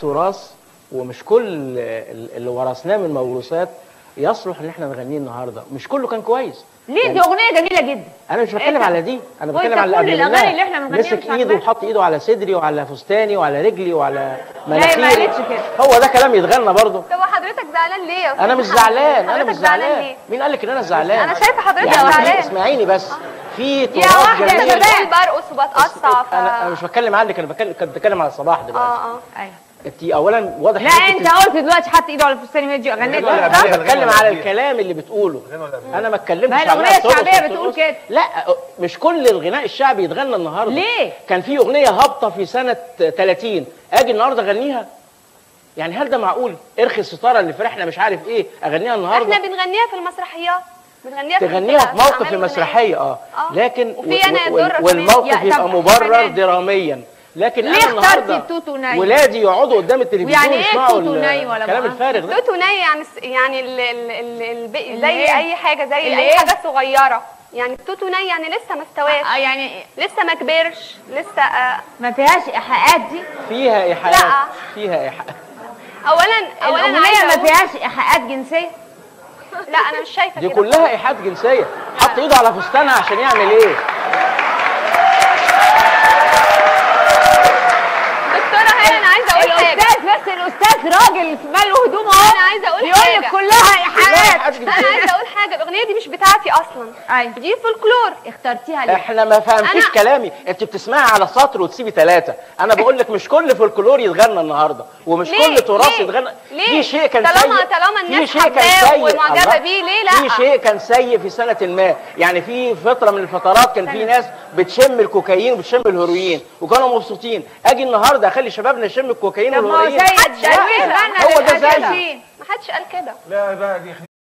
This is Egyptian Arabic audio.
تراث ومش كل اللي ورثناه من موروثات يصلح ان احنا نغنيه النهارده مش كله كان كويس ليه دي اغنيه جميله جدا انا مش بتكلم إيه؟ على دي انا وأنت بتكلم على اللي كل قبل الأغاني منها. اللي إحنا بنغنيها مسك مش ايده عاجباك؟ وحط ايده على صدري وعلى فستاني وعلى رجلي وعلى ما مناخيري قالتش كده. هو ده كلام يتغنى برضه طب حضرتك زعلان ليه يا أستاذ انا مش محمد؟ زعلان انا حضرتك مش زعلان زعلان ليه؟ مين قال لك ان انا زعلان أنا شايفة حضرتك يعني في- زعلان. اسمعيني بس في يا تراث واحدة جميل. أنا بقول برقص وبتقطع ف انا انا مش بتكلم عنك انا بتكلم كنت بتكلم على صباح دلوقتي اه اه ايوه انت اولا واضح لا إن انت قلت دلوقتي حط ايده على الفستان ميدي غنيت لا، صح؟ لا، انا بتكلم الغنى على والأدبية. الكلام اللي بتقوله الغنى والأدبية. انا ما اتكلمتش ما هي على الأغنية إنها بترقص الشعبية وبترقص. بتقول كده. لا مش كل الغناء الشعبي يتغنى النهارده ليه؟ كان في اغنيه هابطه في سنه 30 اجي النهارده اغنيها يعني هل ده معقول ارخي الستاره اللي فرحنا مش عارف ايه اغنيها النهارده احنا بنغنيها في المسرحيات بنغنيها في تغنيها في الفرق، موقف أعمال المسرحيه اه آه. لكن وفي أنا و- و- يضر كمان. والموقف يا يبقى طب مبرر حنان. دراميا لكن ليه انا اخترتي النهارده التوتو ناي؟ ولادي يقعدوا قدام التلفزيون ويعني إيه يسمعوا توتو ال- ناي ولا الكلام بقى؟ الفارغ ده توتو ناي يعني س- يعني ال ال ال ال اللي زي إيه؟ اي حاجه زي اللي اي إيه؟ حاجه صغيره يعني التوتو ناي يعني لسه ما استواش اه يعني لسه ما كبرش لسه آه ما فيهاش ايحاءات دي فيها ايحاءات لا. فيها ايحاءات اولا اولا الاغنيه عايزة ما أقول- فيهاش ايحاءات جنسيه لا انا مش شايفه دي كده كلها ايحاءات جنسيه حط ايده على فستانها عشان يعمل ايه دكتوره هاني انا عايزه اقول حاجه الاستاذ بس الاستاذ راجل في ماله هدومه اهو انا عايزه اقول بيقول حاجه لك كلها ايحاءات إيحاءات انا جنسية. عايزه اقول حاجه الاغنيه دي مش بتاعتي اصلا ايوه دي فولكلور اخترتيها ليه؟ احنا ما فهمتيش أنا- كلامي انت بتسمعي على سطر وتسيبي ثلاثه انا بقول لك مش كل فولكلور يتغنى النهارده ومش ليه؟ كل تراث ليه؟ يتغنى ليه؟ في شيء كان طالما- سيء طالما في الناس شيء كان حباه سيء ومعجبة الله. بيه، ليه لا؟ في شيء كان سيء في سنه ما يعني في فتره من الفترات كان في ناس بتشم الكوكايين وبتشم الهيروين وكانوا مبسوطين اجي النهارده اخلي شبابنا يشم الكوكايين طب ما هو والهيروين زي محدش قال درويش كده. غنى هو ده زي- للأساسين. ما حدش قال كده لا بقى دي